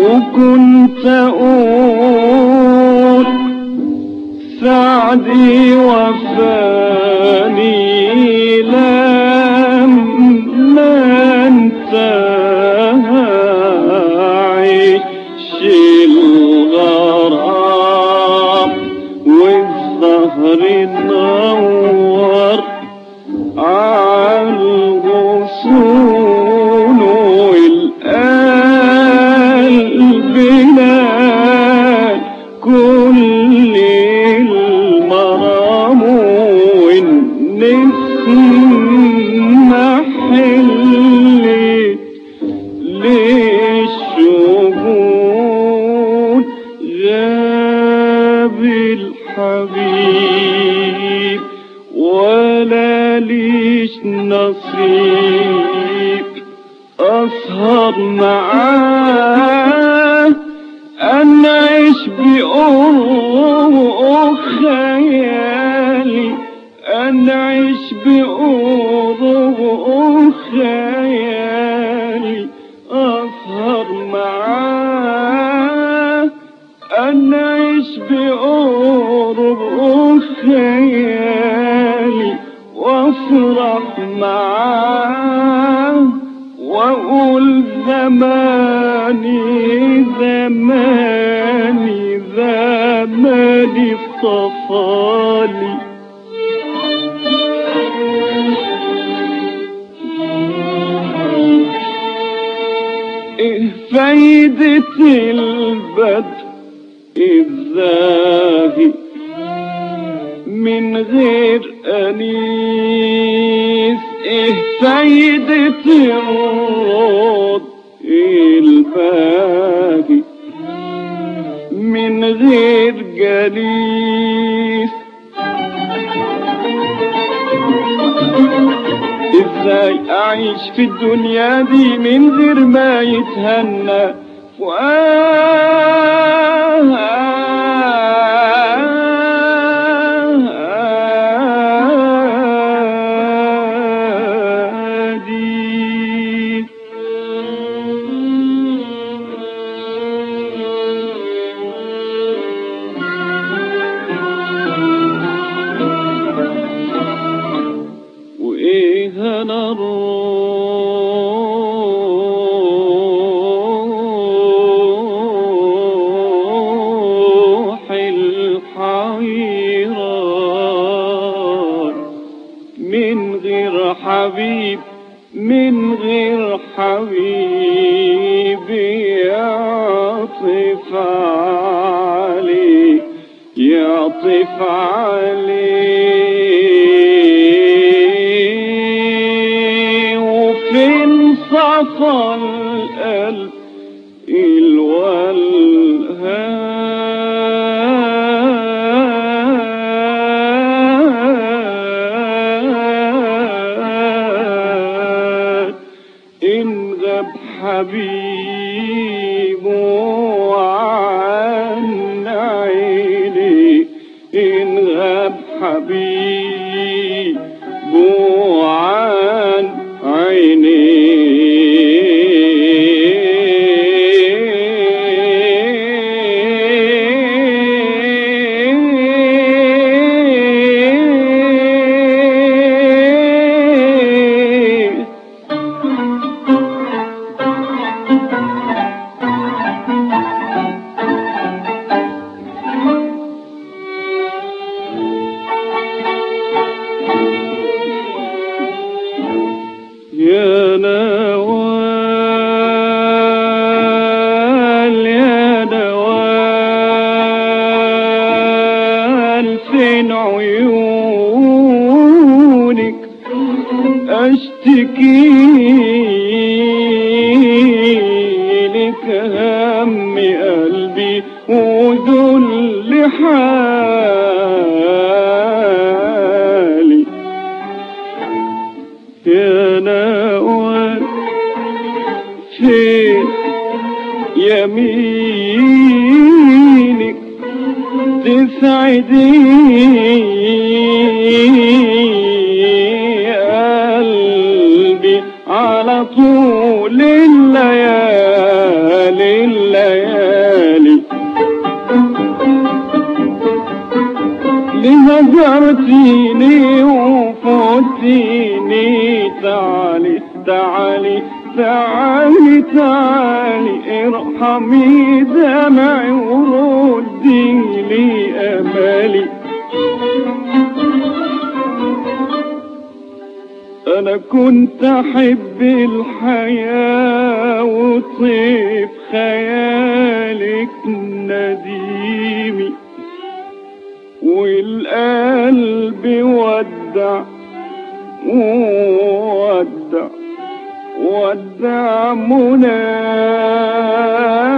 وكنت أقول سعدي وفاني لما انتهى عيش الغرام والظهر نور عالغصون والقلب نال كل المرام والنسمة حلت للشهود غاب الحبيب ولا ليش نصيب أسهر معاه أنعيش بقرب خيالي أنعيش بقرب خيالي أسهر معاه أنعيش بقرب خيالي وافرح معاه واقول زماني زماني زماني اصطفالي ايه فايدة البدء الزاهي من غير أنيس إيه فايدة الروض الباقي من غير جليس ازاي اعيش في الدنيا دي من غير ما يتهنى فؤادي وايه انا روح الحيران من غير حبيب من غير حبيب يعطف علي يعطف علي وفين صفى القلب الولهان إن غاب حبيبه عن عيني إن غاب حبيبه عن عيني يا نوال يا نوال فين عيونك اشتكي لك هم قلبي وذل حالي يا نوال فين يمينك تسعدي قلبي على على طول الليالي الليالي لهجرتيني وفوتيني تعالي تعالي تعالي تعالي ارحمي دمعي وردي لي امالي انا كنت احب الحياة وطيب خيالك نديمي والقلب ودع ودع ودع منى